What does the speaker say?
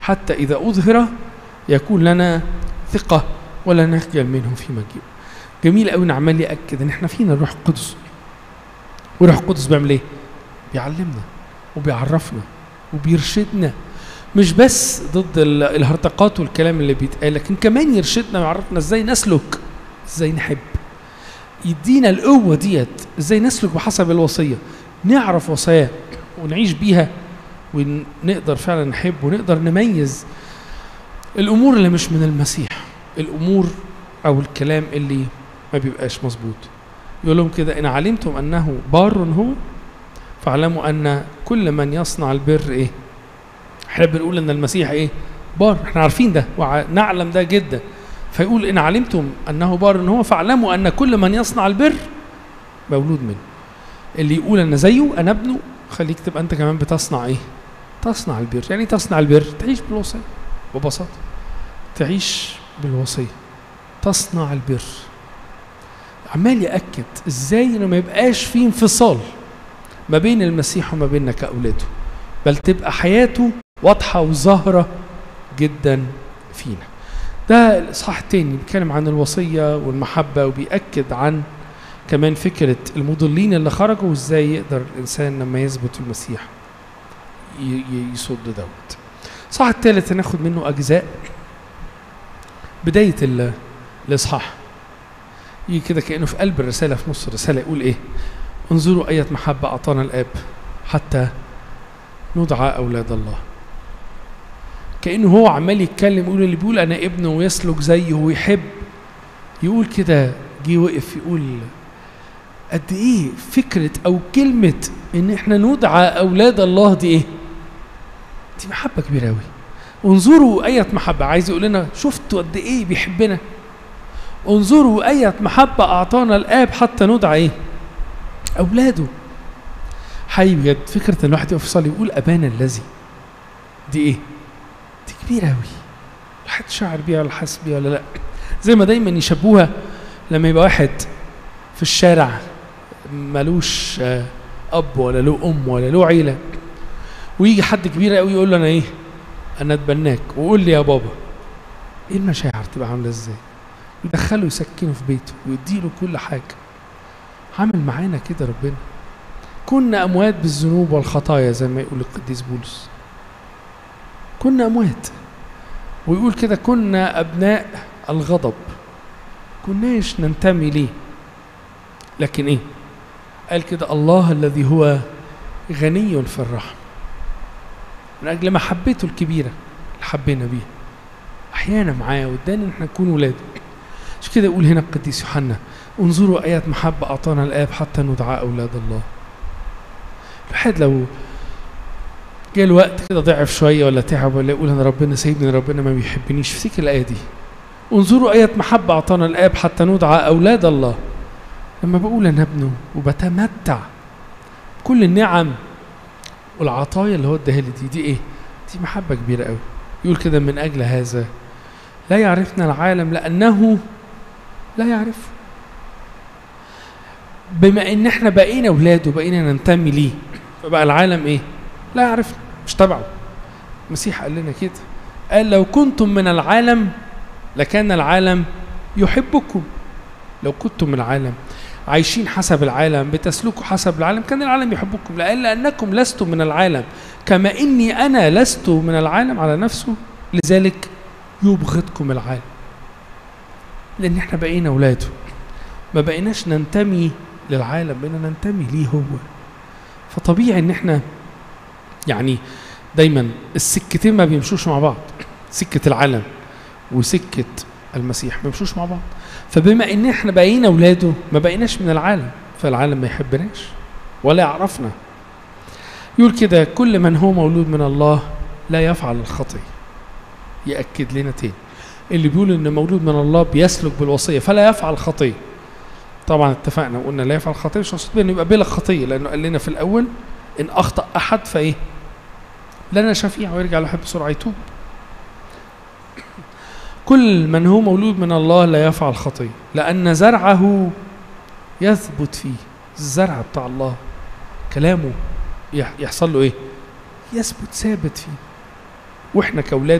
حتى إذا أظهر يكون لنا ثقة ولا نخجل منه في مجيء جميل قوي ان عمال ياكد ان احنا فينا الروح القدس والروح القدس بيعمل ايه بيعلمنا وبيعرفنا وبيرشدنا مش بس ضد ال- الهرطقات والكلام اللي بيتقال لكن كمان يرشدنا ويعرفنا ازاي نسلك ازاي نحب يدينا القوة ديت ازاي نسلك بحسب الوصية نعرف وصاياه ونعيش بيها ونقدر فعلا نحب ونقدر نميز الامور اللي مش من المسيح الامور او الكلام اللي ما بيبقاش مظبوط يقول لهم كده ان علمتم انه بار هو فاعلموا ان كل من يصنع البر ايه احنا بنقول ان المسيح ايه بار احنا عارفين ده ونعلم ده جدا فيقول ان علمتم انه بار هو فاعلموا ان كل من يصنع البر مولود منه اللي يقول انا زيه انا ابنه خليك تبقى انت كمان بتصنع ايه تصنع البر يعني إيه تصنع البر تعيش بالوصيه ببساطه تعيش بالوصيه تصنع البر عمال ياكد ازاي انه ما يبقاش في انفصال ما بين المسيح وما بيننا كاولاده بل تبقى حياته واضحه وظاهره جدا فينا ده الاصحاح التاني بيتكلم عن الوصيه والمحبه وبيأكد عن كمان فكره المضلين اللي خرجوا وازاي يقدر الانسان لما يثبت في المسيح ي- ي- يصد دوت الصح الثالث هناخد منه اجزاء بدايه ال- الاصحاح يجي كده كانه في قلب الرساله في نص الرساله يقول ايه انظروا اية محبه اعطانا الاب حتى ندعى اولاد الله كانه هو عمال يتكلم يقول اللي بيقول انا ابنه ويسلك زيه ويحب يقول كده جه وقف يقول قد ايه فكره او كلمه ان احنا ندعى اولاد الله دي ايه دي محبه كبيره قوي انظروا اية محبه عايز يقول لنا شفتوا قد ايه بيحبنا انظروا اية محبه اعطانا الاب حتى ندعى ايه اولاده حي بجد فكره ان الواحد يقف يصلي يقول ابانا الذي دي ايه دي كبيره قوي الواحد شاعر بيها ولا حاسس بيها ولا لا زي ما دايما يشبوها لما يبقى واحد في الشارع ملوش آه، اب ولا له ام ولا له عيله ويجي حد كبير قوي يقول له انا ايه انا اتبناك وقول لي يا بابا ايه المشاعر تبقى عامله ازاي يدخله يسكنه في بيته ويديله كل حاجه عامل معانا كده ربنا كنا اموات بالذنوب والخطايا زي ما يقول القديس بولس كنا اموات ويقول كده كنا ابناء الغضب كناش ننتمي ليه لكن ايه قال كده الله الذي هو غني في الرحم من اجل محبته الكبيره اللي حبينا بيها احيانا معاه وادانا ان احنا نكون ولاده مش كده يقول هنا القديس يوحنا انظروا ايات محبه اعطانا الاب حتى ندعى اولاد الله الواحد لو جه الوقت كده ضعف شويه ولا تعب ولا يقول انا ربنا سيبني ربنا ما بيحبنيش افتكر الايه دي انظروا اية محبة أعطانا الآب حتى ندعى أولاد الله لما بقول أنا ابنه وبتمتع بكل النعم والعطايا اللي هو اداها لي دي دي إيه؟ دي محبة كبيرة قوي يقول كده من أجل هذا لا يعرفنا العالم لأنه لا يعرفه بما إن إحنا بقينا أولاده بقينا ننتمي ليه فبقى العالم إيه؟ لا يعرفنا مش تبعه المسيح قال لنا كده قال لو كنتم من العالم لكان العالم يحبكم لو كنتم من العالم عايشين حسب العالم بتسلكوا حسب العالم كان العالم يحبكم لأن لأنكم لستم من العالم كما إني أنا لست من العالم على نفسه لذلك يبغضكم العالم لأن احنا بقينا أولاده ما بقيناش ننتمي للعالم بقينا ننتمي ليه هو فطبيعي ان احنا يعني دايما السكتين ما بيمشوش مع بعض سكة العالم وسكة المسيح ما بيمشوش مع بعض فبما ان احنا بقينا اولاده ما بقيناش من العالم فالعالم ما يحبناش ولا يعرفنا يقول كده كل من هو مولود من الله لا يفعل الخطية يأكد لنا تاني اللي بيقول ان مولود من الله بيسلك بالوصية فلا يفعل خطية طبعا اتفقنا وقلنا لا يفعل خطية مش مقصود انه يبقى بلا خطية لانه قال لنا في الاول ان اخطأ احد فايه لنا شفيع ويرجع الواحد بسرعة يتوب كل من هو مولود من الله لا يفعل خطية لأن زرعه يثبت فيه الزرع بتاع الله كلامه يح- يحصل له ايه يثبت ثابت فيه واحنا كاولاد